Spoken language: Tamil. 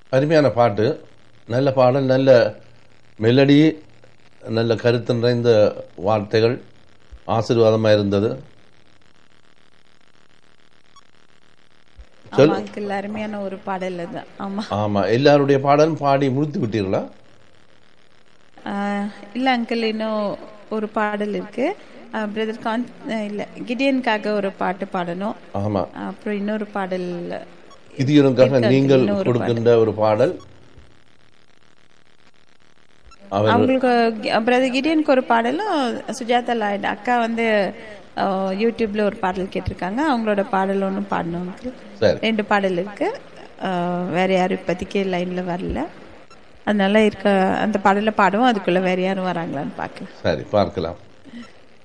அருமையான பாட்டு நல்ல பாடல் நல்ல மெலடி நல்ல கருத்து நிறைந்த வார்த்தைகள் ஆசீர்வாதமாக இருந்தது சொல் ஆமா அங்கிள் அருமையான ஒரு பாடல் அது ஆமா ஆமா எல்லாருடைய பாடலும் பாடி முடித்து விட்டீர்களா ஆஹ் இல்ல அங்கிள் இன்னும் ஒரு பாடல் இருக்கு பிரதர் கான் ஆஹ் இல்ல கிடியனுக்காக ஒரு பாட்டு பாடணும் ஆமா அப்புறம் இன்னொரு பாடல் கிதியோனுக்காக இருக்கு, நீங்கள் இன்னொரு கொடுக்கின்ற ஒரு பாடல் அவர் அவங்களுக்கு பிரதர் கிடியனுக்கு ஒரு பாடலும் சுஜாதா லாய்டு அக்கா வந்து ஆஹ், யூடியூப்ல ஒரு பாடல் கேட்டிருக்காங்க அவங்களோட பாடல் ஒன்றும் பாடணும் uncle. சரி ரெண்டு பாடல் இருக்கு ஆஹ், வேற யாரும் இப்போதைக்கு லைன்ல வரல அதனால இருக்க அந்த பாடலை பாடுவோம் அதுக்குள்ள வேற யாரும் வராங்களான்னு பார்க்கலாம் சரி பார்க்கலாம்